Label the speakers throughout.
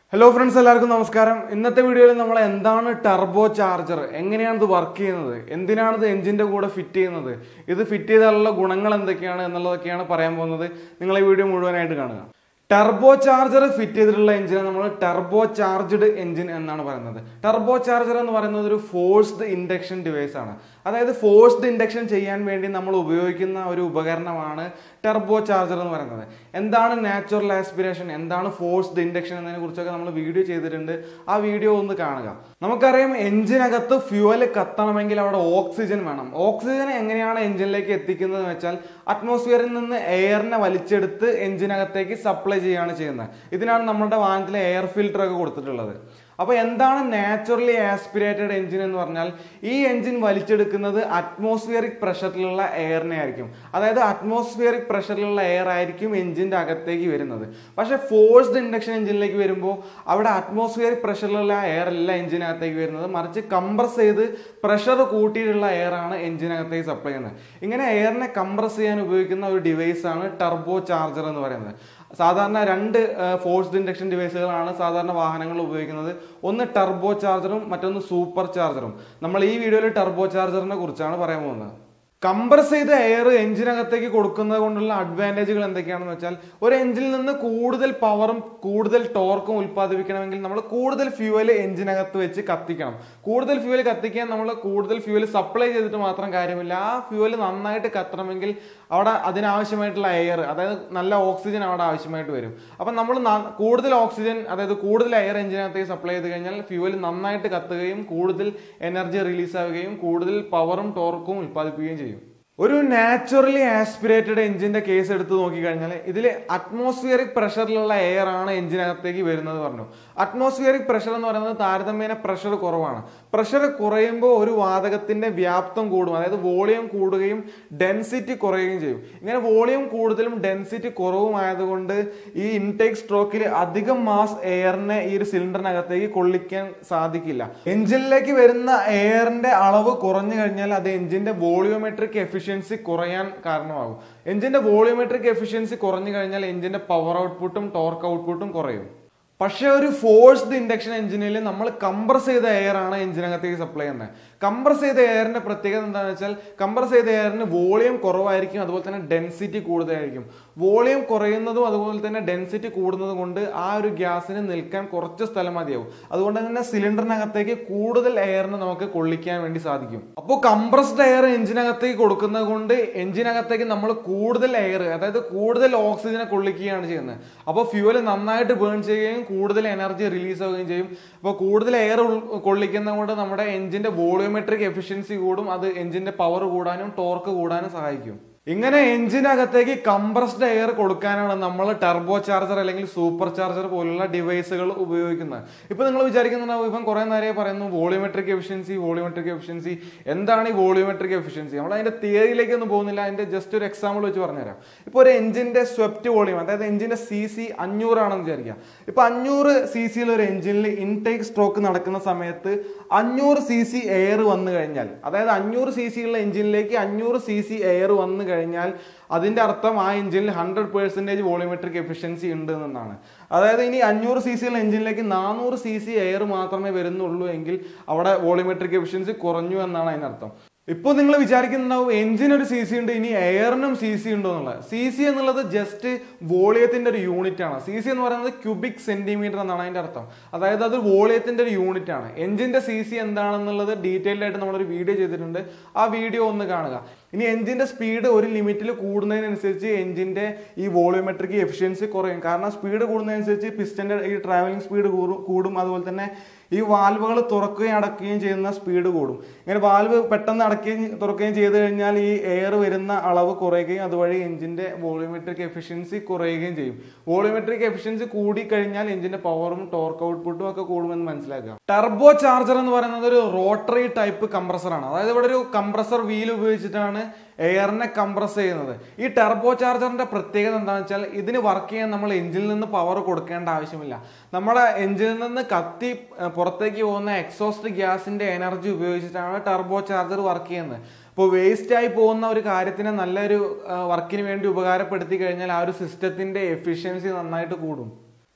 Speaker 1: hello friends എല്ലാവർക്കും നമസ്കാരം ഇന്നത്തെ വീഡിയോയിൽ നമ്മൾ എന്താണ് ടർബോ ചാർജർ എങ്ങനെയാണ് ഇത് വർക്ക് ചെയ്യുന്നത് എന്തിനാണ് ഇത് എഞ്ചിന്റെ കൂടെ ഫിറ്റ് ചെയ്യുന്നത് ഇത് ഫിറ്റ് ചെയ്താലുള്ള ഗുണങ്ങൾ എന്തൊക്കെയാണ് എന്നുള്ളതൊക്കെയാണ് പറയാൻ പോകുന്നത് നിങ്ങൾ ഈ വീഡിയോ മുഴുവനായിട്ട് കാണുക ടർബോ ചാർജർ ഫിറ്റ് ചെയ്തിട്ടുള്ള എഞ്ചിനെ നമ്മൾ ടർബോ ചാർജ്ഡ് എഞ്ചിൻ എന്നാണ് പറയുന്നത് ടർബോ ചാർജർ എന്ന് പറയുന്നത് ഒരു ഫോഴ്സ്ഡ് ഇൻഡക്ഷൻ ഡിവൈസ് ആണ് അതായത് ഫോഴ്സ്ഡ് ഇൻഡക്ഷൻ ചെയ്യാൻ വേണ്ടി നമ്മൾ ഉപയോഗിക്കുന്ന ഒരു ഉപകരണമാണ് ടർബോ ചാർജർ എന്ന് പറയുന്നത് എന്താണ് നാച്ചുറൽ ആസ്പിരേഷൻ എന്താണ് ഫോഴ്സ്ഡ് ഇൻഡക്ഷൻ എന്നതിനെ കുറിച്ചൊക്കെ നമ്മൾ വീഡിയോ ചെയ്തിട്ടുണ്ട് ആ വീഡിയോ ഒന്ന് കാണുക നമുക്കറിയാം എഞ്ചിനകത്ത് ഫ്യൂവൽ കത്തണമെങ്കിൽ അവിടെ ഓക്സിജൻ വേണം ഓക്സിജൻ എങ്ങനെയാണ് എഞ്ചിനിലേക്ക് എത്തിക്കുന്നത് എന്ന് വെച്ചാൽ അറ്റ്മോസ്ഫിയറിൽ നിന്ന് എയറിനെ വലിച്ചെടുത്ത് എഞ്ചിനകത്തേക്ക് സപ്ലൈ ചെയ്യുകയാണ് ചെയ്യുന്നത് ഇതിനാണ് നമ്മുടെ വാഹനത്തിലെ എയർ ഫിൽട്ടർ ഒക്കെ കൊടുത്തിട്ടുള്ളത് അപ്പോൾ എന്താണ് നാച്ചുറലി ആസ്പിറേറ്റഡ് എഞ്ചിൻ എന്ന് പറഞ്ഞാൽ ഈ എഞ്ചിൻ വലിച്ചെടുക്കുന്നത് അറ്റ്മോസ്ഫിയറിക് പ്രഷറിലുള്ള എയറിനെ ആയിരിക്കും അതായത് അറ്റ്മോസ്ഫിയറിക് പ്രഷറിലുള്ള എയർ ആയിരിക്കും എഞ്ചിന്റെ അകത്തേക്ക് വരുന്നത് പക്ഷെ ഫോഴ്സ്ഡ് ഇൻഡക്ഷൻ എഞ്ചിനിലേക്ക് വരുമ്പോൾ അവിടെ അറ്റ്മോസ്ഫിയറിക് പ്രഷറിലുള്ള എയർ അല്ല എഞ്ചിനകത്തേക്ക് വരുന്നത് മറിച്ച് കംപ്രസ് ചെയ്ത് പ്രഷർ കൂട്ടിയിട്ടുള്ള എയർ ആണ് എഞ്ചിനകത്തേക്ക് സപ്ലൈ ചെയ്യുന്നത് ഇങ്ങനെ എയറിനെ കംപ്രസ് ചെയ്യാൻ ഉപയോഗിക്കുന്ന ഒരു ഡിവൈസ് ആണ് ടർബോ ചാർജർ എന്ന് പറയുന്നത് സാധാരണ രണ്ട് ഫോഴ്സ്ഡ് ഇൻഡക്ഷൻ ഡിവൈസുകളാണ് സാധാരണ വാഹനങ്ങൾ ഉപയോഗിക്കുന്നത് ഒന്ന് ടർബോ ചാർജറും മറ്റൊന്ന് സൂപ്പർ ചാർജറും നമ്മൾ ഈ വീഡിയോയിൽ ടർബോ ചാർജറിനെ കുറിച്ചാണ് പറയാൻ പോകുന്നത് കംപ്രസ് ചെയ്ത എയർ എഞ്ചിനകത്തേക്ക് കൊടുക്കുന്നത് കൊണ്ടുള്ള അഡ്വാൻറ്റേജുകൾ എന്തൊക്കെയാണെന്ന് വെച്ചാൽ ഒരു എഞ്ചിനിൽ നിന്ന് കൂടുതൽ പവറും കൂടുതൽ ടോർക്കും ഉൽപ്പാദിപ്പിക്കണമെങ്കിൽ നമ്മൾ കൂടുതൽ ഫ്യൂവൽ എഞ്ചിനകത്ത് വെച്ച് കത്തിക്കണം കൂടുതൽ ഫ്യൂവൽ കത്തിക്കാൻ നമ്മൾ കൂടുതൽ ഫ്യൂവൽ സപ്ലൈ ചെയ്തിട്ട് മാത്രം കാര്യമില്ല ആ ഫ്യൂവൽ നന്നായിട്ട് കത്തണമെങ്കിൽ അവിടെ അതിനാവശ്യമായിട്ടുള്ള എയർ അതായത് നല്ല ഓക്സിജൻ അവിടെ ആവശ്യമായിട്ട് വരും അപ്പം നമ്മൾ കൂടുതൽ ഓക്സിജൻ അതായത് കൂടുതൽ എയർ എഞ്ചിനകത്തേക്ക് സപ്ലൈ ചെയ്ത് കഴിഞ്ഞാൽ ഫ്യൂവൽ നന്നായിട്ട് കത്തുകയും കൂടുതൽ എനർജി റിലീസ് ആവുകയും കൂടുതൽ പവറും ടോർക്കും ഉൽപ്പാദിപ്പിക്കുകയും ചെയ്യും ഒരു നാച്ചുറലി ആസ്പിറേറ്റഡ് എഞ്ചിന്റെ കേസ് എടുത്ത് നോക്കിക്കഴിഞ്ഞാൽ ഇതിൽ അറ്റ്മോസ്ഫിയറിക് പ്രഷറിലുള്ള എയർ ആണ് എഞ്ചിനകത്തേക്ക് വരുന്നത് പറഞ്ഞു അറ്റ്മോസ്ഫിയറിക് പ്രഷർ എന്ന് പറയുന്നത് താരതമ്യേന പ്രഷർ കുറവാണ് പ്രഷർ കുറയുമ്പോൾ ഒരു വാതകത്തിന്റെ വ്യാപ്തം കൂടും അതായത് വോളിയം കൂടുകയും ഡെൻസിറ്റി കുറയുകയും ചെയ്യും ഇങ്ങനെ വോളിയം കൂടുതലും ഡെൻസിറ്റി കുറവുമായതുകൊണ്ട് ഈ ഇൻടേക്ക് സ്ട്രോക്കിൽ അധികം മാസ് എയറിനെ ഈ ഒരു സിലിണ്ടറിനകത്തേക്ക് കൊള്ളിക്കാൻ സാധിക്കില്ല എഞ്ചിനിലേക്ക് വരുന്ന എയറിന്റെ അളവ് കുറഞ്ഞു കഴിഞ്ഞാൽ അത് എഞ്ചിന്റെ വോളിയോമെട്രിക് എഫിഷ്യൻസി കുറയാൻ കാരണമാകും എഞ്ചിന്റെ വോളിയോമെട്രിക് എഫിഷ്യൻസി കുറഞ്ഞു കഴിഞ്ഞാൽ എഞ്ചിന്റെ പവർ ഔട്ട്പുട്ടും ടോർക്ക് ഔട്ട്പുട്ടും കുറയും പക്ഷെ ഒരു ഫോഴ്സ്ഡ് ഇൻഡക്ഷൻ എഞ്ചിനിൽ നമ്മൾ കംപ്രസ് ചെയ്ത എയർ ആണ് എഞ്ചിനകത്തേക്ക് സപ്ലൈ ചെയ്യുന്നത് കംപ്രസ് ചെയ്ത എയറിന്റെ പ്രത്യേകത എന്താണെന്ന് വെച്ചാൽ കംപ്രസ് ചെയ്ത എയറിന് വോളിയം കുറവായിരിക്കും അതുപോലെ തന്നെ ഡെൻസിറ്റി കൂടുതലായിരിക്കും വോളിയം കുറയുന്നതും അതുപോലെ തന്നെ ഡെൻസിറ്റി കൂടുന്നതും കൊണ്ട് ആ ഒരു ഗ്യാസിന് നിൽക്കാൻ കുറച്ച് സ്ഥലം മതിയാവും അതുകൊണ്ട് തന്നെ സിലിണ്ടറിനകത്തേക്ക് കൂടുതൽ എയറിന് നമുക്ക് കൊള്ളിക്കാൻ വേണ്ടി സാധിക്കും അപ്പോൾ കംപ്രസ്ഡ് എയർ എഞ്ചിനകത്തേക്ക് കൊടുക്കുന്നത് കൊണ്ട് എഞ്ചിനകത്തേക്ക് നമ്മൾ കൂടുതൽ എയർ അതായത് കൂടുതൽ ഓക്സിജനെ കൊള്ളിക്കുകയാണ് ചെയ്യുന്നത് അപ്പോൾ ഫ്യൂവൽ നന്നായിട്ട് ബേൺ ചെയ്യുകയും കൂടുതൽ എനർജി റിലീസ് ആവുകയും ചെയ്യും അപ്പോൾ കൂടുതൽ എയർ കൊള്ളിക്കുന്നത് കൊണ്ട് നമ്മുടെ എഞ്ചിന്റെ വോളിയോമെട്രിക് എഫിഷ്യൻസി കൂടും അത് എഞ്ചിന്റെ പവർ കൂടാനും ടോർക്ക് കൂടാനും സഹായിക്കും ഇങ്ങനെ എഞ്ചിനകത്തേക്ക് കംപ്രസ്ഡ് എയർ കൊടുക്കാനാണ് നമ്മൾ ടർബോ ചാർജർ അല്ലെങ്കിൽ സൂപ്പർ ചാർജർ പോലുള്ള ഡിവൈസുകൾ ഉപയോഗിക്കുന്നത് ഇപ്പൊ നിങ്ങൾ വിചാരിക്കുന്നുണ്ടാവും ഇപ്പം കുറെ നേരെ പറയുന്നു വോളിയോമെട്രിക് എഫിഷ്യൻസി വോളിയോമെട്രിക് എഫിഷ്യൻസി എന്താണ് ഈ വോളിയോമെട്രിക് എഫിഷ്യൻസി നമ്മൾ അതിന്റെ തിയറിയിലേക്കൊന്നും പോകുന്നില്ല അതിന്റെ ജസ്റ്റ് ഒരു എക്സാമ്പിൾ വെച്ച് പറഞ്ഞുതരാം ഇപ്പോൾ ഒരു എഞ്ചിന്റെ സ്വെപ്റ്റ് വോളിയം അതായത് എഞ്ചിന്റെ സി സി അഞ്ഞൂറാണെന്ന് വിചാരിക്കുക ഇപ്പൊ അഞ്ഞൂറ് സി സിയിൽ ഒരു എഞ്ചിനിൽ ഇൻടേക്ക് സ്ട്രോക്ക് നടക്കുന്ന സമയത്ത് അഞ്ഞൂറ് സി സി എയർ വന്നു കഴിഞ്ഞാൽ അതായത് അഞ്ഞൂറ് സി സി ഉള്ള എഞ്ചിനിലേക്ക് അഞ്ഞൂറ് സി സി എയർ വന്നു കഴിഞ്ഞാൽ അതിന്റെ അർത്ഥം ആ എഞ്ചിനിൽ ഹൺഡ്രഡ് പേഴ്സൻറ്റേജ് വോളിയോമെട്രിക് എഫിഷ്യൻസി ഉണ്ട് എന്നാണ് അതായത് ഇനി അഞ്ഞൂറ് സി സി ഉള്ള എഞ്ചിനിലേക്ക് നാനൂറ് സി സി എയർ മാത്രമേ വരുന്നുള്ളൂ എങ്കിൽ അവിടെ വോളിയോമെട്രിക് എഫിഷ്യൻസി കുറഞ്ഞു എന്നാണ് അതിനർത്ഥം ഇപ്പോൾ നിങ്ങൾ വിചാരിക്കുന്നുണ്ടാവും എഞ്ചിന് ഒരു സി സി ഉണ്ട് ഇനി എയറിനും സി സി ഉണ്ടോ എന്നുള്ളത് സി സി എന്നുള്ളത് ജസ്റ്റ് വോളിയത്തിന്റെ ഒരു യൂണിറ്റ് ആണ് സി സി എന്ന് പറയുന്നത് ക്യൂബിക് സെന്റിമീറ്റർ എന്നാണ് അതിന്റെ അർത്ഥം അതായത് അത് വോളിയത്തിന്റെ ഒരു യൂണിറ്റ് ആണ് എഞ്ചിന്റെ സി സി എന്താണെന്നുള്ളത് ഡീറ്റെയിൽഡ് ആയിട്ട് നമ്മളൊരു വീഡിയോ ചെയ്തിട്ടുണ്ട് ആ വീഡിയോ ഒന്ന് കാണുക ഇനി എഞ്ചിന്റെ സ്പീഡ് ഒരു ലിമിറ്റിൽ കൂടുന്നതിനനുസരിച്ച് എഞ്ചിന്റെ ഈ വോളിയോമെട്രിക് എഫിഷ്യൻസി കുറയും കാരണം സ്പീഡ് കൂടുന്നതനുസരിച്ച് പിസ്റ്റന്റെ ഈ ട്രാവലിംഗ് സ്പീഡ് കൂടും അതുപോലെ തന്നെ ഈ വാൽവുകൾ തുറക്കുകയും അടക്കുകയും ചെയ്യുന്ന സ്പീഡ് കൂടും ഇങ്ങനെ വാൽവ് പെട്ടെന്ന് അടക്കുകയും തുറക്കുകയും ചെയ്തു കഴിഞ്ഞാൽ ഈ എയർ വരുന്ന അളവ് കുറയുകയും അതുവഴി എഞ്ചിന്റെ വോളിയോമെട്രിക് എഫിഷ്യൻസി കുറയുകയും ചെയ്യും വോളിയോമെട്രിക് എഫിഷ്യൻസി കൂടി കഴിഞ്ഞാൽ എഞ്ചിന്റെ പവറും ടോർക്ക് ഔട്ട്പുട്ടും ഒക്കെ കൂടുമെന്ന് മനസ്സിലാക്കുക ടർബോ ചാർജർ എന്ന് പറയുന്നത് ഒരു റോട്ടറി ടൈപ്പ് കംപ്രസർ ആണ് അതായത് ഇവിടെ ഒരു കംപ്രസർ വീൽ ഉപയോഗിച്ചിട്ടാണ് എയറിനെ കംപ്രസ് ചെയ്യുന്നത് ഈ ടെർബോ ചാർജറിന്റെ പ്രത്യേകത എന്താണെന്ന് വെച്ചാൽ ഇതിന് വർക്ക് ചെയ്യാൻ നമ്മൾ എഞ്ചിനിൽ നിന്ന് പവർ കൊടുക്കേണ്ട ആവശ്യമില്ല നമ്മുടെ എഞ്ചിനിൽ നിന്ന് കത്തി ഏഹ്, പുറത്തേക്ക് പോകുന്ന എക്സോസ്റ്റ് ഗ്യാസിന്റെ എനർജി ഉപയോഗിച്ചിട്ടാണ് ടെർബോ ചാർജർ വർക്ക് ചെയ്യുന്നത് ഇപ്പോൾ വേസ്റ്റ് ആയി പോകുന്ന ഒരു കാര്യത്തിനെ നല്ലൊരു വർക്കിന് വേണ്ടി ഉപകാരപ്പെടുത്തി കഴിഞ്ഞാൽ ആ ഒരു സിസ്റ്റത്തിന്റെ എഫിഷ്യൻസി നന്നായിട്ട് കൂടും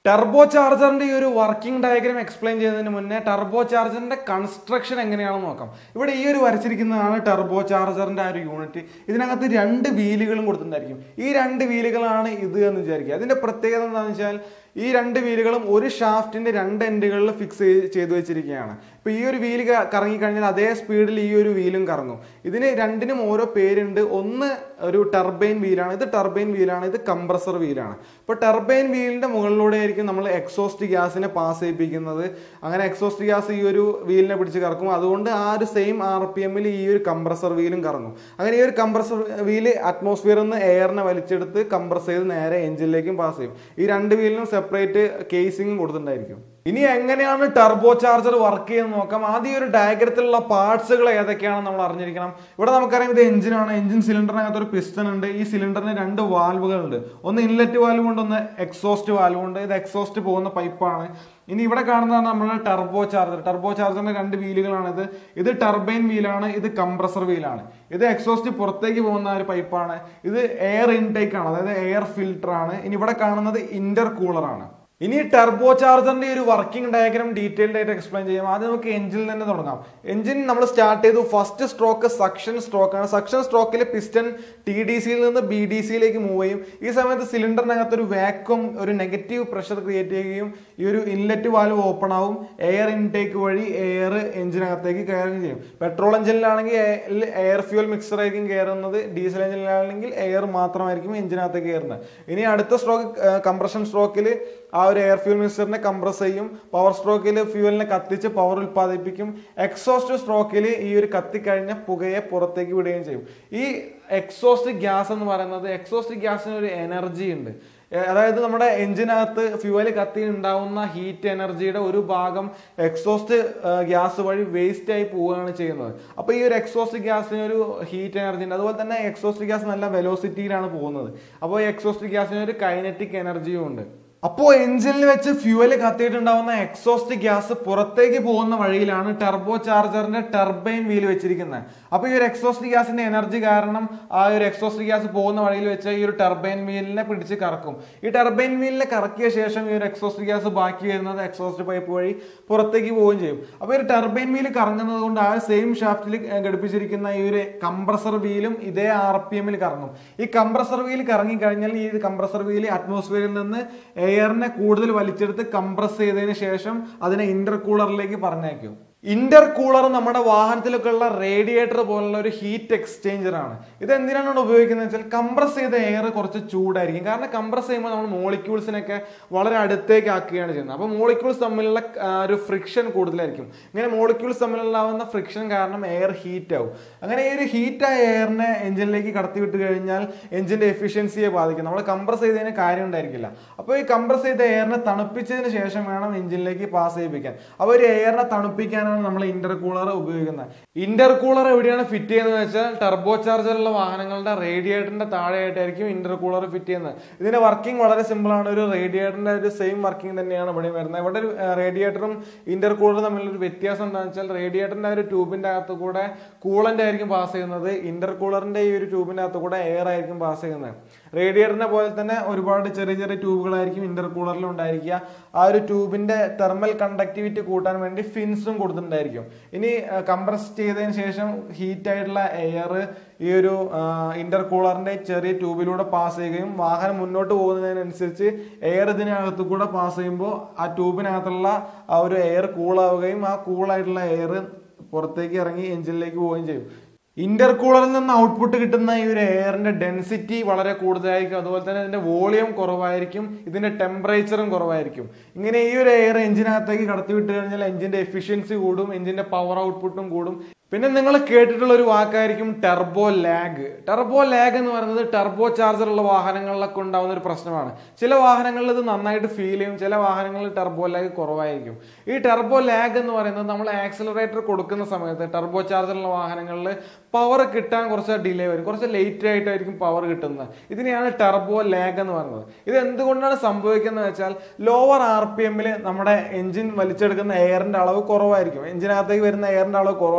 Speaker 1: ടർബോ ചാർജറിന്റെ ഈ ഒരു വർക്കിംഗ് ഡയഗ്രാം എക്സ്പ്ലെയിൻ ചെയ്യുന്നതിന് മുന്നേ ടർബോ ചാർജറിന്റെ കൺസ്ട്രക്ഷൻ എങ്ങനെയാണെന്ന് നോക്കാം ഇവിടെ ഈ ഒരു വരച്ചിരിക്കുന്നതാണ് ടർബോ ചാർജറിന്റെ ആ ഒരു യൂണിറ്റ് ഇതിനകത്ത് രണ്ട് വീലുകളും കൊടുത്തിട്ടുണ്ടായിരിക്കും ഈ രണ്ട് വീലുകളാണ് ഇത് എന്ന് വിചാരിക്കുക അതിന്റെ പ്രത്യേകത എന്താണെന്ന് വെച്ചാൽ ഈ രണ്ട് വീലുകളും ഒരു ഷാഫ്റ്റിന്റെ രണ്ട് എൻഡുകളിൽ ഫിക്സ് ചെയ്ത് വെച്ചിരിക്കുകയാണ് ഇപ്പൊ ഈ ഒരു വീല് കറങ്ങി കഴിഞ്ഞാൽ അതേ സ്പീഡിൽ ഈ ഒരു വീലും കറങ്ങും ഇതിന് രണ്ടിനും ഓരോ പേരുണ്ട് ഒന്ന് ഒരു ടർബൈൻ വീലാണ് ഇത് ടർബൈൻ വീലാണ് ഇത് കംപ്രസർ വീലാണ് ഇപ്പൊ ടർബൈൻ വീലിന്റെ മുകളിലൂടെ ആയിരിക്കും നമ്മൾ എക്സോസ്റ്റ് ഗ്യാസിനെ പാസ് ചെയ്യിപ്പിക്കുന്നത് അങ്ങനെ എക്സോസ്റ്റ് ഗ്യാസ് ഈ ഒരു വീലിനെ പിടിച്ച് കറക്കും അതുകൊണ്ട് ആ ഒരു സെയിം ആർ പി എമ്മിൽ ഈ ഒരു കംപ്രസർ വീലും കറങ്ങും അങ്ങനെ ഈ ഒരു കംപ്രസർ വീല് അറ്റ്മോസ്ഫിയറിൽ നിന്ന് എയറിനെ വലിച്ചെടുത്ത് കംപ്രസ് ചെയ്ത് നേരെ എഞ്ചിനിലേക്കും പാസ് ചെയ്യും ഈ രണ്ട് വീലിനും സെപ്പറേറ്റ് കേസിംഗ് കൊടുത്തിട്ടുണ്ടായിരിക്കും ഇനി എങ്ങനെയാണ് ടർബോ ചാർജർ വർക്ക് ചെയ്യുന്നത് നോക്കാം ആദ്യം ഈ ഒരു ഡയഗ്രത്തിലുള്ള പാർട്സുകൾ ഏതൊക്കെയാണെന്ന് നമ്മൾ അറിഞ്ഞിരിക്കണം ഇവിടെ നമുക്കറിയാം ഇത് എഞ്ചിനാണ് എഞ്ചിൻ സിലിണ്ടറിനകത്ത് ഒരു പിസ്റ്റൺ ഉണ്ട് ഈ സിലിണ്ടറിന് രണ്ട് വാൽവുകൾ ഉണ്ട് ഒന്ന് ഇൻലെറ്റ് വാൽവ് ഉണ്ട് ഒന്ന് എക്സോസ്റ്റ് വാൽവ് ഉണ്ട് ഇത് എക്സോസ്റ്റ് പോകുന്ന പൈപ്പാണ് ഇനി ഇവിടെ കാണുന്നതാണ് നമ്മുടെ ടർബോ ചാർജർ ടർബോ ചാർജറിന്റെ രണ്ട് വീലുകളാണ് ഇത് ഇത് ടർബൈൻ വീലാണ് ഇത് കംപ്രസർ വീലാണ് ഇത് എക്സോസ്റ്റ് പുറത്തേക്ക് പോകുന്ന ഒരു പൈപ്പാണ് ഇത് എയർ ഇൻടേക്ക് ആണ് അതായത് എയർ ഫിൽട്ടർ ആണ് ഇനി ഇവിടെ കാണുന്നത് ഇന്റർ കൂളർ ആണ് ഇനി ടർബോ ചാർജറിന്റെ ഒരു വർക്കിംഗ് ഡയഗ്രാം ഡീറ്റെയിൽഡ് ആയിട്ട് എക്സ്പ്ലെയിൻ ചെയ്യാം ആദ്യം നമുക്ക് എഞ്ചിനിൽ തന്നെ തുടങ്ങാം എഞ്ചിൻ നമ്മൾ സ്റ്റാർട്ട് ചെയ്തു ഫസ്റ്റ് സ്ട്രോക്ക് സക്ഷൻ സ്ട്രോക്ക് ആണ് സക്ഷൻ സ്ട്രോക്കിൽ പിസ്റ്റൺ ടി ഡി സിയിൽ നിന്ന് ബി ഡി സിയിലേക്ക് മൂവ് ചെയ്യും ഈ സമയത്ത് സിലിണ്ടറിനകത്ത് ഒരു വാക്വം ഒരു നെഗറ്റീവ് പ്രഷർ ക്രിയേറ്റ് ചെയ്യുകയും ഈ ഒരു ഇൻലെറ്റ് വാൽവ് ഓപ്പൺ ആവും എയർ ഇൻടേക്ക് വഴി എയർ എഞ്ചിനകത്തേക്ക് കയറുകയും ചെയ്യും പെട്രോൾ എഞ്ചിനിലാണെങ്കിൽ എയർ ഫ്യൂൽ മിക്സർ ആയിരിക്കും കയറുന്നത് ഡീസൽ എഞ്ചിനിലാണെങ്കിൽ എയർ മാത്രമായിരിക്കും എഞ്ചിനകത്തേക്ക് കയറുന്നത് ഇനി അടുത്ത സ്ട്രോക്ക് കംപ്രഷൻ സ്ട്രോക്കിൽ ആ ഒരു എയർ ഫ്യൂൽ മിക്സറിനെ കംപ്രസ് ചെയ്യും പവർ സ്ട്രോക്കിൽ ഫ്യൂവലിനെ കത്തിച്ച് പവർ ഉൽപ്പാദിപ്പിക്കും എക്സോസ്റ്റ് സ്ട്രോക്കിൽ ഈ ഒരു കത്തിക്കഴിഞ്ഞ പുകയെ പുറത്തേക്ക് വിടുകയും ചെയ്യും ഈ എക്സോസ്റ്റ് ഗ്യാസ് എന്ന് പറയുന്നത് എക്സോസ്റ്റ് ഗ്യാസിന് ഒരു എനർജി ഉണ്ട് ഏർ അതായത് നമ്മുടെ എഞ്ചിനകത്ത് ഫ്യൂവൽ കത്തി ഉണ്ടാവുന്ന ഹീറ്റ് എനർജിയുടെ ഒരു ഭാഗം എക്സോസ്റ്റ് ഗ്യാസ് വഴി വേസ്റ്റ് ആയി പോവുകയാണ് ചെയ്യുന്നത് അപ്പൊ ഈ ഒരു എക്സോസ്റ്റ് ഗ്യാസിന് ഒരു ഹീറ്റ് എനർജി ഉണ്ട് അതുപോലെ തന്നെ എക്സോസ്റ്റ് ഗ്യാസ് നല്ല വെലോസിറ്റിയിലാണ് പോകുന്നത് അപ്പോൾ എക്സോസ്റ്റ് ഗ്യാസിന് ഒരു കൈനറ്റിക് എനർജിയും ഉണ്ട് അപ്പോൾ എഞ്ചിനിൽ വെച്ച് ഫ്യൂവൽ കത്തിയിട്ടുണ്ടാവുന്ന എക്സോസ്റ്റ് ഗ്യാസ് പുറത്തേക്ക് പോകുന്ന വഴിയിലാണ് ടർബോ ചാർജറിന്റെ ടർബൈൻ വീൽ വെച്ചിരിക്കുന്നത് അപ്പോൾ ഈ ഒരു എക്സോസ്റ്റ് ഗ്യാസിന്റെ എനർജി കാരണം ആ ഒരു എക്സോസ്റ്റ് ഗ്യാസ് പോകുന്ന വഴിയിൽ വെച്ച് ഈ ഒരു ടർബൈൻ വീലിനെ പിടിച്ച് കറക്കും ഈ ടർബൈൻ വീലിനെ കറക്കിയ ശേഷം ഈ ഒരു എക്സോസ്റ്റ് ഗ്യാസ് ബാക്കി വരുന്നത് എക്സോസ്റ്റ് പൈപ്പ് വഴി പുറത്തേക്ക് പോവുകയും ചെയ്യും അപ്പോൾ ഈ ഒരു ടർബൈൻ വീൽ കറങ്ങുന്നത് കൊണ്ട് ആ സെയിം ഷാഫ്റ്റിൽ ഘടിപ്പിച്ചിരിക്കുന്ന ഈ ഒരു കംപ്രസർ വീലും ഇതേ ആർ പി എമ്മിൽ കറങ്ങും ഈ കംപ്രസർ വീൽ കറങ്ങി കഴിഞ്ഞാൽ ഈ കംപ്രസർ വീൽ അറ്റ്മോസ്ഫിയറിൽ നിന്ന് എയറിനെ കൂടുതൽ വലിച്ചെടുത്ത് കംപ്രസ് ചെയ്തതിന് ശേഷം അതിനെ ഇന്റർ കൂളറിലേക്ക് പറഞ്ഞേക്കും ഇന്റർ കൂളർ നമ്മുടെ വാഹനത്തിലൊക്കെ ഉള്ള റേഡിയേറ്റർ പോലുള്ള ഒരു ഹീറ്റ് എക്സ്ചേഞ്ചർ ആണ് ഇത് എന്തിനാണ് ഉപയോഗിക്കുന്നത് വെച്ചാൽ കംപ്രസ് ചെയ്ത എയർ കുറച്ച് ചൂടായിരിക്കും കാരണം കംപ്രസ് ചെയ്യുമ്പോൾ നമ്മൾ മോളിക്യൂൾസിനൊക്കെ വളരെ അടുത്തേക്ക് ആക്കുകയാണ് ചെയ്യുന്നത് അപ്പോൾ മോളിക്യൂൾസ് തമ്മിലുള്ള ആ, ഒരു ഫ്രിക്ഷൻ കൂടുതലായിരിക്കും ഇങ്ങനെ മോളിക്യൂൾസ് തമ്മിലുണ്ടാവുന്ന ഫ്രിക്ഷൻ കാരണം എയർ ഹീറ്റ് ആവും അങ്ങനെ ഈ ഒരു ഹീറ്റായ എയറിനെ എഞ്ചിനിലേക്ക് കടത്തി വിട്ട് കഴിഞ്ഞാൽ എഞ്ചിന്റെ എഫിഷ്യൻസിയെ ബാധിക്കും നമ്മൾ കംപ്രസ് ചെയ്തതിന് കാര്യം ഉണ്ടായിരിക്കില്ല അപ്പോൾ ഈ കംപ്രസ് ചെയ്ത എയറിനെ തണുപ്പിച്ചതിന് ശേഷം വേണം എഞ്ചിനിലേക്ക് പാസ് ചെയ്യിപ്പിക്കാൻ അപ്പോൾ ഒരു എയറിനെ തണുപ്പിക്കാനാണ് നമ്മൾ ഇന്റർ കൂളർ ഉപയോഗിക്കുന്നത് ഇന്റർ കൂളർ എവിടെയാണ് ഫിറ്റ് ചെയ്യുന്നത് വെച്ചാൽ ടർബോ ചാർജറുള്ള വാഹനങ്ങളുടെ റേഡിയേറ്ററിന്റെ താഴെയായിട്ടായിരിക്കും ഇന്റർ കൂളർ ഫിറ്റ് ചെയ്യുന്നത് ഇതിന്റെ വർക്കിംഗ് വളരെ സിമ്പിൾ ആണ് ഒരു റേഡിയേറ്ററിന്റെ ഒരു സെയിം വർക്കിംഗ് തന്നെയാണ് ഇവിടെ വരുന്നത് ഇവിടെ ഒരു റേഡിയേറ്ററും ഇന്റർ കൂളറും തമ്മിലുള്ള ഒരു വ്യത്യാസം എന്താണെന്ന് വെച്ചാൽ റേഡിയേറ്ററിന്റെ ഒരു ട്യൂബിന്റെ അകത്ത് കൂടെ കൂളന്റ് ആയിരിക്കും പാസ് ചെയ്യുന്നത് ഇന്റർ കൂളറിന്റെ ഈ ഒരു ട്യൂബിന്റെ അകത്ത് കൂടെ എയർ ആയിരിക്കും പാസ് ചെയ്യുന്നത് റേഡിയേറ്ററിനെ പോലെ തന്നെ ഒരുപാട് ചെറിയ ചെറിയ ട്യൂബുകളായിരിക്കും ഇന്റർ കൂളറിൽ ഉണ്ടായിരിക്കുക ആ ഒരു ട്യൂബിന്റെ തെർമൽ കണ്ടക്ടിവിറ്റി കൂട്ടാൻ വേണ്ടി ഫിൻസും കൊടുത്തിട്ടുണ്ടായിരിക്കും ഇനി കംപ്രസ് ചെയ്തതിന് ശേഷം ഹീറ്റ് ആയിട്ടുള്ള എയർ ഈ ഒരു ഇന്റർ കൂളറിന്റെ ചെറിയ ട്യൂബിലൂടെ പാസ് ചെയ്യുകയും വാഹനം മുന്നോട്ട് പോകുന്നതിനനുസരിച്ച് എയർ ഇതിനകത്ത് കൂടെ പാസ് ചെയ്യുമ്പോൾ ആ ട്യൂബിനകത്തുള്ള ആ ഒരു എയർ കൂളാവുകയും ആ കൂളായിട്ടുള്ള എയർ പുറത്തേക്ക് ഇറങ്ങി എഞ്ചിനിലേക്ക് പോവുകയും ചെയ്യും ഇന്റർ കൂളറിൽ നിന്ന് ഔട്ട്പുട്ട് കിട്ടുന്ന ഈ ഒരു എയറിന്റെ ഡെൻസിറ്റി വളരെ കൂടുതലായിരിക്കും അതുപോലെ തന്നെ ഇതിന്റെ വോളിയം കുറവായിരിക്കും ഇതിന്റെ ടെമ്പറേച്ചറും കുറവായിരിക്കും ഇങ്ങനെ ഈ ഒരു എയർ എഞ്ചിനകത്തേക്ക് കടത്തി വിട്ട് കഴിഞ്ഞാൽ എഞ്ചിന്റെ എഫിഷ്യൻസി കൂടും എഞ്ചിന്റെ പവർ ഔട്ട്പുട്ടും കൂടും പിന്നെ നിങ്ങൾ കേട്ടിട്ടുള്ള ഒരു വാക്കായിരിക്കും ടെർബോ ലാഗ് ടെർബോ ലാഗ് എന്ന് പറയുന്നത് ടെർബോ ചാർജർ ഉള്ള വാഹനങ്ങളിലൊക്കെ ഉണ്ടാവുന്ന ഒരു പ്രശ്നമാണ് ചില വാഹനങ്ങളിൽ ഇത് നന്നായിട്ട് ഫീൽ ചെയ്യും ചില വാഹനങ്ങളിൽ ടെർബോ ലാഗ് കുറവായിരിക്കും ഈ ടെർബോ ലാഗ് എന്ന് പറയുന്നത് നമ്മൾ ആക്സിലറേറ്റർ കൊടുക്കുന്ന സമയത്ത് ടെർബോ ചാർജർ ഉള്ള വാഹനങ്ങളിൽ പവർ കിട്ടാൻ കുറച്ച് ഡിലേ വരും കുറച്ച് ലേറ്റ് ആയിട്ടായിരിക്കും പവർ കിട്ടുന്നത് ഇതിനെയാണ് ടെർബോ ലാഗ് എന്ന് പറയുന്നത് ഇത് എന്തുകൊണ്ടാണ് സംഭവിക്കുന്നത് വെച്ചാൽ ലോവർ ആർ പി എമ്മിൽ നമ്മുടെ എഞ്ചിൻ വലിച്ചെടുക്കുന്ന എയറിന്റെ അളവ് കുറവായിരിക്കും എഞ്ചിനകത്തേക്ക് വരുന്ന എയറിന്റെ അളവ് കുറവ- കുറവായിരിക്കും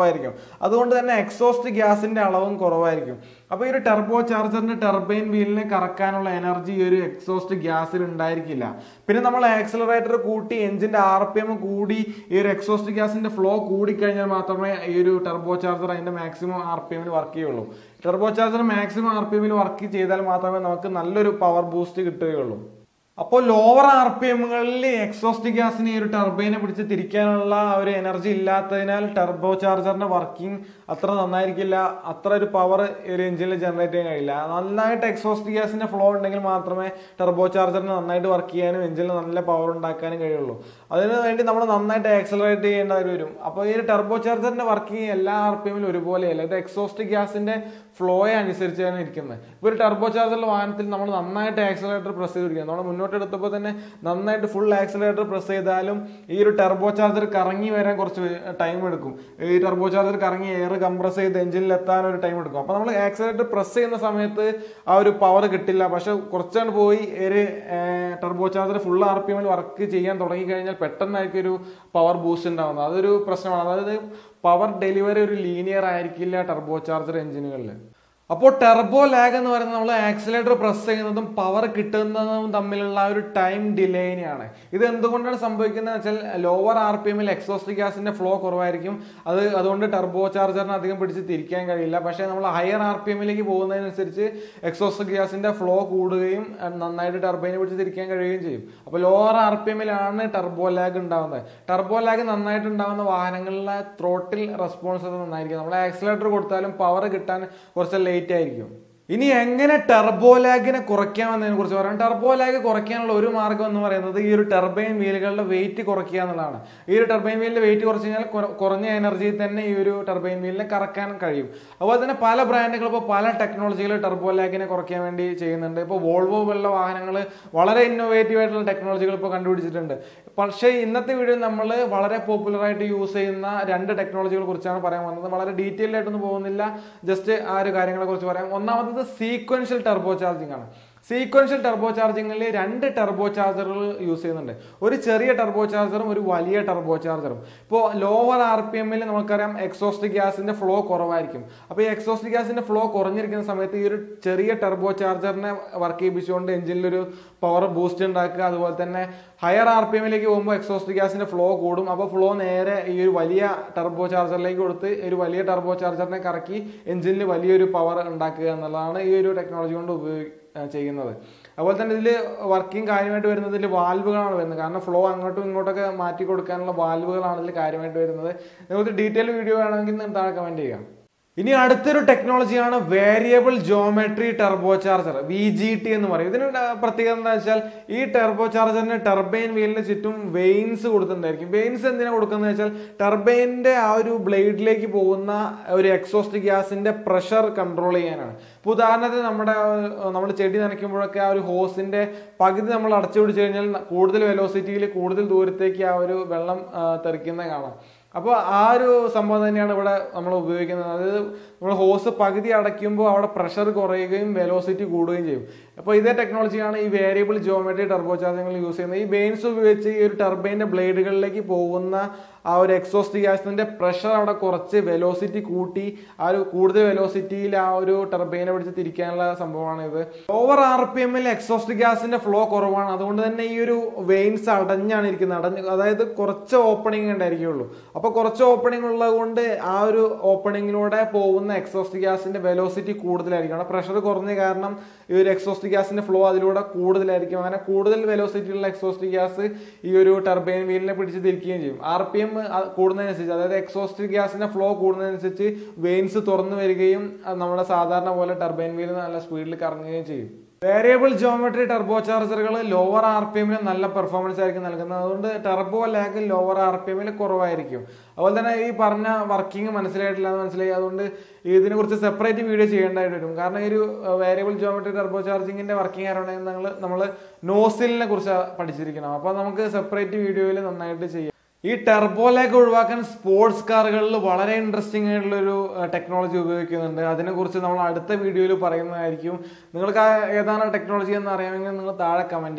Speaker 1: കുറവായിരിക്കും അതുകൊണ്ട് തന്നെ എക്സോസ്റ്റ് ഗ്യാസിന്റെ അളവും കുറവായിരിക്കും അപ്പോൾ ഈ ഒരു ടെർബോ ചാർജറിന്റെ ടെർബൈൻ വീലിനെ കറക്കാനുള്ള എനർജി ഈ ഒരു എക്സോസ്റ്റ് ഗ്യാസിൽ ഉണ്ടായിരിക്കില്ല പിന്നെ നമ്മൾ ആക്സിലറേറ്റർ കൂട്ടി എഞ്ചിന്റെ ആർ പി എം കൂടി ഈ ഒരു എക്സോസ്റ്റ് ഗ്യാസിന്റെ ഫ്ലോ കൂടിക്കഴിഞ്ഞാൽ മാത്രമേ ഈ ഒരു ടെർബോ ചാർജർ അതിന്റെ മാക്സിമം ആർ പി എമ്മിൽ വർക്ക് ചെയ്യുള്ളൂ turbo charger maximum R P എമ്മിൽ വർക്ക് ചെയ്താൽ മാത്രമേ നമുക്ക് നല്ലൊരു പവർ ബൂസ്റ്റ് കിട്ടുകയുള്ളൂ അപ്പോൾ ലോവർ ആർ പി എമ്മുകളിൽ എക്സോസ്റ്റ് ഗ്യാസിന് ഈ ഒരു ടർബൈനെ പിടിച്ച് തിരിക്കാനുള്ള ആ ഒരു എനർജി ഇല്ലാത്തതിനാൽ ടർബോ ചാർജറിന്റെ വർക്കിംഗ് അത്ര നന്നായിരിക്കില്ല അത്ര ഒരു പവർ ഒരു എഞ്ചിനിൽ ജനറേറ്റ് ചെയ്യാൻ കഴിയില്ല നന്നായിട്ട് എക്സോസ്റ്റ് ഗ്യാസിന്റെ ഫ്ലോ ഉണ്ടെങ്കിൽ മാത്രമേ ടർബോ ചാർജറിന് നന്നായിട്ട് വർക്ക് ചെയ്യാനും എഞ്ചിനിൽ നല്ല പവർ ഉണ്ടാക്കാനും കഴിയുള്ളൂ അതിന് വേണ്ടി നമ്മൾ നന്നായിട്ട് ആക്സലറേറ്റ് ചെയ്യേണ്ടതായിട്ട് വരും അപ്പോൾ ഈ ഒരു ടർബോ ചാർജറിന്റെ വർക്കിംഗ് എല്ലാ ആർ പി എമ്മിലും ഒരുപോലെയല്ല ഇത് എക്സോസ്റ്റ് ഗ്യാസിന്റെ ഫ്ലോയെ അനുസരിച്ചാണ് ഇരിക്കുന്നത് ഇപ്പോൾ ഒരു ടർബോ ചാർജറിന്റെ വാഹനത്തിൽ നമ്മൾ നന്നായിട്ട് ആക്സലറേറ്റർ പ്രസ് ചെയ്തിരിക്കുന്നത് നമ്മൾ മുന്നോട്ട് എടുത്തപ്പോൾ തന്നെ നന്നായിട്ട് ഫുൾ ആക്സലറേറ്റർ പ്രസ് ചെയ്താലും ഈ ഒരു ടർബോ ചാർജർ കറങ്ങി വരാൻ കുറച്ച് ടൈം എടുക്കും ഈ ടർബോ ചാർജർ കറങ്ങി എയർ കംപ്രസ് ചെയ്ത് എഞ്ചിനിൽ എത്താൻ ഒരു ടൈം എടുക്കും അപ്പോൾ നമ്മൾ ആക്സലറേറ്റർ പ്രസ് ചെയ്യുന്ന സമയത്ത് ആ ഒരു പവർ കിട്ടില്ല പക്ഷെ കുറച്ചാണ് പോയി ഒരു turbo charger full R P എമ്മിൽ വർക്ക് ചെയ്യാൻ തുടങ്ങി കഴിഞ്ഞാൽ പെട്ടെന്നായിരിക്കും ഒരു പവർ ബൂസ്റ്റ് ഉണ്ടാകുന്നത് അതൊരു പ്രശ്നമാണ് അതായത് പവർ ഡെലിവറി ഒരു ലീനിയർ ആയിരിക്കില്ല ടർബോ ചാർജർ എഞ്ചിനുകളിൽ അപ്പോൾ ടെർബോ ലാഗ് എന്ന് പറയുന്നത് നമ്മൾ ആക്സിലേറ്റർ പ്രസ് ചെയ്യുന്നതും പവർ കിട്ടുന്നതും തമ്മിലുള്ള ആ ഒരു ടൈം ഡിലേനെയാണ് ഇത് എന്തുകൊണ്ടാണ് സംഭവിക്കുന്നത് വെച്ചാൽ ലോവർ ആർ പി എമ്മിൽ എക്സോസ്റ്റ് ഗ്യാസിന്റെ ഫ്ലോ കുറവായിരിക്കും അത് അതുകൊണ്ട് ടെർബോ ചാർജറിന് അധികം പിടിച്ച് തിരിക്കാൻ കഴിയില്ല പക്ഷേ നമ്മൾ ഹയർ ആർ പി എമ്മിലേക്ക് പോകുന്നതിനനുസരിച്ച് എക്സോസ്റ്റ് ഗ്യാസിന്റെ ഫ്ലോ കൂടുകയും അഹ് നന്നായിട്ട് ടർബൈനെ പിടിച്ച് തിരിക്കാൻ കഴിയുകയും ചെയ്യും അപ്പോൾ ലോവർ ആർ പി എമ്മിലാണ് ടെർബോ ലാഗ് ഉണ്ടാവുന്നത് ടെർബോ ലാഗ് നന്നായിട്ട് ഉണ്ടാവുന്ന വാഹനങ്ങളിലെ ത്രോട്ടിൽ റെസ്പോൺസ് നന്നായിരിക്കും നമ്മൾ ആക്സിലേറ്റർ കൊടുത്താലും പവർ കിട്ടാൻ കുറച്ച് ലേറ്റ് ആയിരിക്കും ഇനി എങ്ങനെ ടെർബോ ലാഗിനെ കുറയ്ക്കാമെന്നതിനെ കുറിച്ച് പറയാം ടെർബോ ലാഗ് കുറയ്ക്കാനുള്ള ഒരു മാർഗം എന്ന് പറയുന്നത് ഈ ഒരു ടെർബൈൻ വീലുകളുടെ വെയിറ്റ് കുറയ്ക്കുക എന്നുള്ളതാണ് ഈ ഒരു ടെർബൈൻ വീലിന്റെ വെയിറ്റ് കുറച്ച് കഴിഞ്ഞാൽ കുറ- കുറഞ്ഞ എനർജിയിൽ തന്നെ ഈ ഒരു ടെർബൈൻ വീലിനെ കറക്കാൻ കഴിയും അതുപോലെ തന്നെ പല ബ്രാൻഡുകൾ ഇപ്പോൾ പല ടെക്നോളജികൾ ടെർബോ ലാഗിനെ കുറയ്ക്കാൻ വേണ്ടി ചെയ്യുന്നുണ്ട് ഇപ്പോൾ വോൾവോ പോലുള്ള വാഹനങ്ങൾ വളരെ ഇന്നോവേറ്റീവ് ആയിട്ടുള്ള ടെക്നോളജികൾ ഇപ്പോൾ കണ്ടുപിടിച്ചിട്ടുണ്ട് പക്ഷേ ഇന്നത്തെ വീഡിയോ നമ്മൾ വളരെ പോപ്പുലർ ആയിട്ട് യൂസ് ചെയ്യുന്ന രണ്ട് ടെക്നോളജികളെ കുറിച്ചാണ് പറയാൻ വന്നത് വളരെ ഡീറ്റെയിൽ ആയിട്ടൊന്നും പോകുന്നില്ല ജസ്റ്റ് ആ ഒരു കാര്യങ്ങളെ കുറിച്ച് പറയാം ഒന്നാമത്തത് സീക്വൻഷ്യൽ ടെർബോ ചാർജിങ് ആണ് സീക്വൻഷ്യൽ ടെർബോ ചാർജിങ്ങിൽ രണ്ട് ടെർബോ ചാർജറുകൾ യൂസ് ചെയ്യുന്നുണ്ട് ഒരു ചെറിയ ടെർബോ ചാർജറും ഒരു വലിയ ടെർബോ ചാർജറും ഇപ്പോൾ ലോവർ ആർ പി എമ്മിൽ നമുക്കറിയാം എക്സോസ്റ്റ് ഗ്യാസിന്റെ ഫ്ലോ കുറവായിരിക്കും അപ്പോൾ ഈ എക്സോസ്റ്റ് ഗ്യാസിന്റെ ഫ്ലോ കുറഞ്ഞിരിക്കുന്ന സമയത്ത് ഈ ഒരു ചെറിയ ടെർബോ ചാർജറിനെ വർക്ക് ചെയ്യിപ്പിച്ചുകൊണ്ട് എഞ്ചിനിലൊരു പവർ ബൂസ്റ്റ് ഉണ്ടാക്കുക അതുപോലെ തന്നെ ഹയർ ആർ പി എമ്മിലേക്ക് പോകുമ്പോൾ എക്സോസ്റ്റ് ഗ്യാസിന്റെ ഫ്ലോ കൂടും അപ്പോൾ ഫ്ലോ നേരെ ഈ ഒരു വലിയ ടെർബോ ചാർജറിലേക്ക് കൊടുത്ത് ഈ ഒരു വലിയ ടെർബോ ചാർജറിനെ കറക്കി എഞ്ചിനിൽ വലിയൊരു പവർ ഉണ്ടാക്കുക എന്നുള്ളതാണ് ഈ ഒരു ടെക്നോളജി കൊണ്ട് ഉപയോഗി ആ, ചെയ്യുന്നത് അതുപോലെ തന്നെ ഇതിൽ വർക്കിംഗ് കാര്യമായിട്ട് വരുന്നത് ഇതിൽ വാൽവുകളാണ് വരുന്നത് കാരണം ഫ്ലോ അങ്ങോട്ടും ഇങ്ങോട്ടൊക്കെ മാറ്റി കൊടുക്കാനുള്ള വാൽവുകളാണ് ഇതിൽ കാര്യമായിട്ട് വരുന്നത് നിങ്ങൾക്ക് ഡീറ്റെയിൽ വീഡിയോ വേണമെങ്കിൽ നിങ്ങൾ താഴെ കമന്റ് ചെയ്യാം ഇനി അടുത്തൊരു ടെക്നോളജിയാണ് variable geometry turbo charger V G T എന്ന് പറയും ഇതിന് ഡ- പ്രത്യേകത എന്താ വെച്ചാൽ ഈ ടെർബോ ചാർജറിന് ടർബൈൻ വീലിന് ചുറ്റും വെയിൻസ് കൊടുത്തിട്ടുണ്ടായിരിക്കും വെയിൻസ് എന്തിനാ കൊടുക്കുന്നത് വെച്ചാൽ ടർബൈനിന്റെ ആ ഒരു ബ്ലേഡിലേക്ക് പോകുന്ന ഒരു എക്സോസ്റ്റ് ഗ്യാസിന്റെ പ്രഷർ കൺട്രോൾ ചെയ്യാനാണ് ഇപ്പൊ ഉദാഹരണത്തിന് നമ്മുടെ നമ്മൾ ചെടി നനയ്ക്കുമ്പോഴൊക്കെ ആ ഒരു ഹോസിന്റെ പകുതി നമ്മൾ അടച്ചു പിടിച്ചു കഴിഞ്ഞാൽ ന- കൂടുതൽ വെലോസിറ്റിയിൽ കൂടുതൽ ദൂരത്തേക്ക് ആ ഒരു വെള്ളം ആ, തെറിക്കുന്നത് കാണാം അപ്പോൾ ആ ഒരു സംഭവം തന്നെയാണ് ഇവിടെ നമ്മൾ ഉപയോഗിക്കുന്നത് അതായത് നമ്മൾ ഹോസ് പകുതി അടയ്ക്കുമ്പോൾ അവിടെ പ്രഷർ കുറയുകയും വെലോസിറ്റി കൂടുകയും ചെയ്യും അപ്പോൾ ഇതേ ടെക്നോളജിയാണ് ഈ വേരിയബിൾ ജോമെട്രി ടർബോ ചാർജിങ്ങൾ യൂസ് ചെയ്യുന്നത് ഈ ബെയിൻസ് ഉപയോഗിച്ച് ഈ ഒരു ടർബൈൻ്റെ ബ്ലേഡുകളിലേക്ക് പോകുന്ന ആ ഒരു എക്സോസ്റ്റ് ഗ്യാസിന്റെ പ്രഷർ അവിടെ കുറച്ച് വെലോസിറ്റി കൂട്ടി ആ ഒരു കൂടുതൽ വെലോസിറ്റിയിൽ ആ ഒരു ടർബൈനെ പിടിച്ച് തിരിക്കാനുള്ള സംഭവമാണ് ഇത് ഓവർ ആർ പി എമ്മിൽ എക്സോസ്റ്റ് ഗ്യാസിന്റെ ഫ്ലോ കുറവാണ് അതുകൊണ്ട് തന്നെ ഈ ഒരു വെയിൻസ് അടഞ്ഞാണ് ഇരിക്കുന്നത് അടഞ്ഞ് അതായത് കുറച്ച് ഓപ്പണിംഗ് ഉണ്ടായിരിക്കുള്ളൂ അപ്പോൾ കുറച്ച് ഓപ്പണിംഗ് ഉള്ളത് കൊണ്ട് ആ ഒരു ഓപ്പണിങ്ങിലൂടെ പോകുന്ന എക്സോസ്റ്റ് ഗ്യാസിന്റെ വെലോസിറ്റി കൂടുതലായിരിക്കും അവിടെ പ്രഷർ കുറഞ്ഞ കാരണം ഈ ഒരു എക്സോസ്റ്റ് ഗ്യാസിന്റെ ഫ്ലോ അതിലൂടെ കൂടുതലായിരിക്കും അങ്ങനെ കൂടുതൽ വെലോസിറ്റി ഉള്ള എക്സോസ്റ്റ് ഗ്യാസ് ഈ ഒരു ടർബൈൻ വീലിനെ പിടിച്ച് തിരിക്കുകയും ചെയ്യും ആർ പി എം കൂടുന്നതിനനുസരിച്ച് അതായത് എക്സോസ്റ്റ് ഗ്യാസിന്റെ ഫ്ലോ കൂടുന്നതിനനുസരിച്ച് വെയിൻസ് തുറന്നു വരികയും അത് നമ്മുടെ സാധാരണ പോലെ ടർബൈൻ വീൽ നല്ല സ്പീഡിൽ കറങ്ങുകയും ചെയ്യും വേരിയബിൾ ജോമെട്രി ടർബോ ചാർജറുകൾ ലോവർ ആർ പി എമ്മിൽ നല്ല പെർഫോമൻസ് ആയിരിക്കും നൽകുന്നത് അതുകൊണ്ട് turbo lag lower R P എമ്മിൽ കുറവായിരിക്കും അതുപോലെ തന്നെ ഈ പറഞ്ഞ വർക്കിംഗ് മനസ്സിലായിട്ടില്ല എന്ന് മനസ്സിലായി അതുകൊണ്ട് ഇതിനെ കുറിച്ച് സെപ്പറേറ്റ് വീഡിയോ ചെയ്യേണ്ടതായിട്ട് വരും കാരണം ഈ ഒരു വേരിയബിൾ ജോമെട്രി ടർബോ ചാർജിങ്ങിന്റെ വർക്കിംഗ് അറിയണമെങ്കിൽ നിങ്ങൾ നമ്മൾ നോസിലിനെ കുറിച്ച് പഠിച്ചിരിക്കണം അപ്പോൾ നമുക്ക് സെപ്പറേറ്റ് വീഡിയോയിൽ നന്നായിട്ട് ചെയ്യാം ഈ ടെർബോലേക്ക് ഒഴിവാക്കാൻ സ്പോർട്സ് കാറുകളിൽ വളരെ ഇൻട്രസ്റ്റിംഗ് ആയിട്ടുള്ള ഒരു ടെക്നോളജി ഉപയോഗിക്കുന്നുണ്ട് അതിനെക്കുറിച്ച് നമ്മൾ അടുത്ത വീഡിയോയിൽ പറയുന്നതായിരിക്കും നിങ്ങൾക്ക് ആ ഏതാണ് ടെക്നോളജി എന്ന് അറിയാമെങ്കിൽ നിങ്ങൾ താഴെ കമന്റ് ചെയ്യുക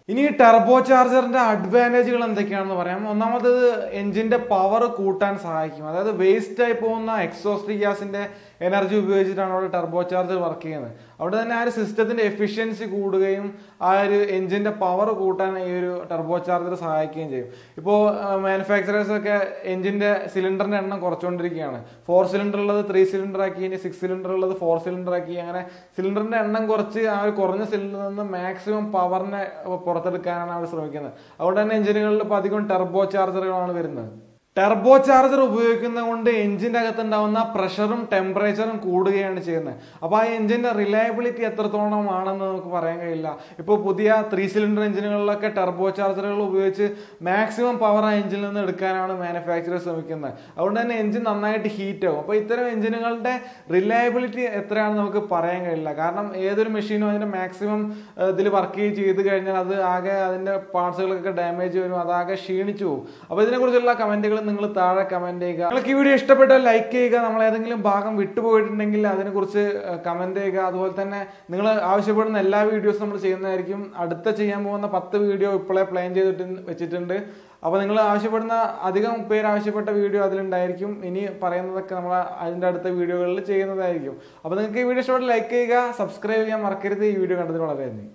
Speaker 1: ഇനി ടെർബോ ചാർജറിന്റെ അഡ്വാൻറ്റേജുകൾ എന്തൊക്കെയാണെന്ന് പറയാം ഒന്നാമത്തത് എഞ്ചിന്റെ പവർ കൂട്ടാൻ സഹായിക്കും അതായത് വേസ്റ്റ് ആയി പോകുന്ന എക്സോസ്റ്റ് ഗ്യാസിന്റെ എനർജി ഉപയോഗിച്ചിട്ടാണ് അവിടെ ടെർബോ ചാർജർ വർക്ക് ചെയ്യുന്നത് അവിടെ തന്നെ ആ ഒരു സിസ്റ്റത്തിന്റെ എഫിഷ്യൻസി കൂടുകയും ആ ഒരു എഞ്ചിന്റെ പവർ കൂട്ടാൻ ഈ ഒരു ടെർബോ ചാർജർ സഹായിക്കുകയും ചെയ്യും ഇപ്പോൾ മാനുഫാക്ചറേഴ്സ് ഒക്കെ എഞ്ചിന്റെ സിലിണ്ടറിന്റെ എണ്ണം കുറച്ചുകൊണ്ടിരിക്കുകയാണ് ഫോർ സിലിണ്ടർ ഉള്ളത് ത്രീ സിലിണ്ടർ ആക്കി ഇനി സിക്സ് സിലിണ്ടർ ഉള്ളത് ഫോർ സിലിണ്ടർ ആക്കി അങ്ങനെ സിലിണ്ടറിന്റെ എണ്ണം കുറച്ച് ആ ഒരു കുറഞ്ഞ സിലിണ്ടറിൽ നിന്ന് മാക്സിമം പവറിനെ പുറത്തെടുക്കാനാണ് അവർ ശ്രമിക്കുന്നത് അതുകൊണ്ട് തന്നെ എഞ്ചിനുകളിൽ ഇപ്പോൾ അധികം ടെർബോ ചാർജറുകളാണ് വരുന്നത് ടെർബോ ചാർജർ ഉപയോഗിക്കുന്നത് കൊണ്ട് എഞ്ചിന്റെ അകത്ത് ഉണ്ടാവുന്ന പ്രഷറും ടെമ്പറേച്ചറും കൂടുകയാണ് ചെയ്യുന്നത് അപ്പോൾ ആ എഞ്ചിന്റെ റിലയബിലിറ്റി എത്രത്തോളം ആണെന്ന് നമുക്ക് പറയാൻ കഴിയില്ല ഇപ്പോൾ പുതിയ ത്രീ സിലിണ്ടർ എഞ്ചിനുകളിലൊക്കെ ടെർബോ ചാർജറുകൾ ഉപയോഗിച്ച് മാക്സിമം പവർ ആ എഞ്ചിനിൽ നിന്ന് എടുക്കാനാണ് മാനുഫാക്ചറർ ശ്രമിക്കുന്നത് അതുകൊണ്ട് തന്നെ എഞ്ചിൻ നന്നായിട്ട് ഹീറ്റ് ആവും അപ്പോൾ ഇത്തരം എഞ്ചിനുകളുടെ റിലയബിലിറ്റി എത്രയാണെന്ന് നമുക്ക് പറയാൻ കഴിയില്ല കാരണം ഏതൊരു മെഷീനും അതിന്റെ മാക്സിമം ഇതിൽ വർക്ക് ചെയ്ത് കഴിഞ്ഞാൽ അത് ആകെ അതിന്റെ പാർട്സുകളൊക്കെ ഡാമേജ് വരും അതാകെ ക്ഷീണിച്ചു പോകും അപ്പോൾ ഇതിനെക്കുറിച്ചുള്ള കമന്റുകൾ നിങ്ങൾ താഴെ കമന്റ് ചെയ്യുക നിങ്ങൾക്ക് ഈ വീഡിയോ ഇഷ്ടപ്പെട്ടാൽ ലൈക്ക് ചെയ്യുക നമ്മൾ ഏതെങ്കിലും ഭാഗം വിട്ടുപോയിട്ടുണ്ടെങ്കിൽ അതിനെക്കുറിച്ച് കമന്റ് ചെയ്യുക അതുപോലെ തന്നെ നിങ്ങൾ ആവശ്യപ്പെടുന്ന എല്ലാ വീഡിയോസും നമ്മൾ ചെയ്യുന്നതായിരിക്കും അടുത്ത ചെയ്യാൻ പോകുന്ന പത്ത് വീഡിയോ ഇപ്പോഴേ പ്ലാൻ ചെയ്തിട്ട് വെച്ചിട്ടുണ്ട് അപ്പോൾ നിങ്ങൾ ആവശ്യപ്പെടുന്ന അധികം പേര് ആവശ്യപ്പെട്ട വീഡിയോ അതിലുണ്ടായിരിക്കും ഇനി പറയുന്നതൊക്കെ നമ്മൾ അതിൻ്റെ അടുത്ത വീഡിയോകളിൽ ചെയ്യുന്നതായിരിക്കും അപ്പോൾ നിങ്ങൾക്ക് ഈ വീഡിയോ ഇഷ്ടപ്പെട്ട് ലൈക്ക് ചെയ്യുക സബ്സ്ക്രൈബ് ചെയ്യാൻ മറക്കരുത് ഈ വീഡിയോ കണ്ടതിന് വളരെ നന്ദി